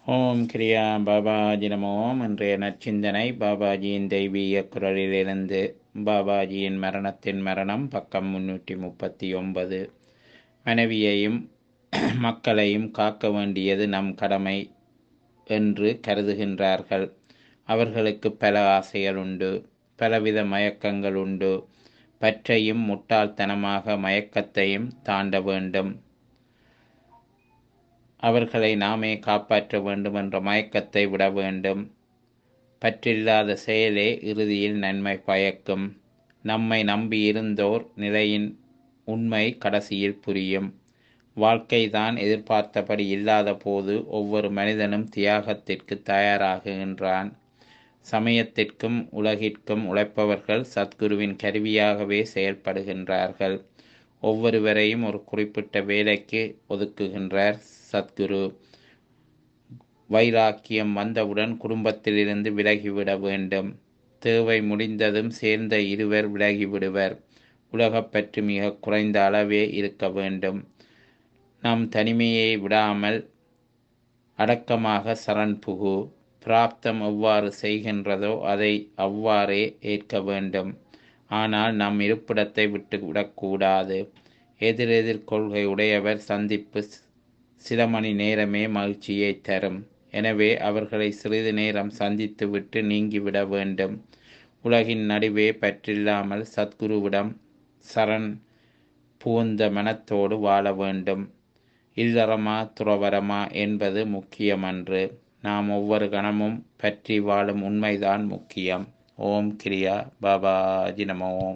ஓம் கிரியா பாபாஜி நமோம் இன்றைய நற்சிந்தனை பாபாஜியின் தெய்வீக குரலிலிருந்து பாபாஜியின் மரணத்தின் மரணம் பக்கம் முன்னூற்றி முப்பத்தி ஒன்பது மனைவியையும் மக்களையும் காக்க வேண்டியது நம் கடமை என்று கருதுகின்றார்கள் அவர்களுக்கு பல ஆசைகள் உண்டு பலவித மயக்கங்கள் உண்டு பற்றையும் முட்டாள்தனமாக மயக்கத்தையும் தாண்ட வேண்டும் அவர்களை நாமே காப்பாற்ற வேண்டும் என்ற மயக்கத்தை விட வேண்டும் பற்றில்லாத செயலே இறுதியில் நன்மை பயக்கும் நம்மை நம்பியிருந்தோர் நிலையின் உண்மை கடைசியில் புரியும் வாழ்க்கைதான் எதிர்பார்த்தபடி இல்லாத போது ஒவ்வொரு மனிதனும் தியாகத்திற்கு தயாராகுகின்றான் சமயத்திற்கும் உலகிற்கும் உழைப்பவர்கள் சத்குருவின் கருவியாகவே செயல்படுகின்றார்கள் ஒவ்வொருவரையும் ஒரு குறிப்பிட்ட வேலைக்கு ஒதுக்குகின்றார் சத்குரு வைராக்கியம் வந்தவுடன் குடும்பத்திலிருந்து விலகிவிட வேண்டும் தேவை முடிந்ததும் சேர்ந்த இருவர் விலகிவிடுவர் உலகப்பற்று மிக குறைந்த அளவே இருக்க வேண்டும் நம் தனிமையை விடாமல் அடக்கமாக சரண் புகு பிராப்தம் எவ்வாறு செய்கின்றதோ அதை அவ்வாறே ஏற்க வேண்டும் ஆனால் நம் இருப்பிடத்தை விட்டுவிடக்கூடாது எதிரெதிர் கொள்கை உடையவர் சந்திப்பு சில மணி நேரமே மகிழ்ச்சியை தரும் எனவே அவர்களை சிறிது நேரம் சந்தித்துவிட்டு நீங்கிவிட வேண்டும் உலகின் நடுவே பற்றில்லாமல் சத்குருவிடம் சரண் புகுந்த மனத்தோடு வாழ வேண்டும் இல்லறமா துறவரமா என்பது முக்கியமன்று நாம் ஒவ்வொரு கணமும் பற்றி வாழும் உண்மைதான் முக்கியம் ஓம் கிரியா பாபாஜி நம ஓம்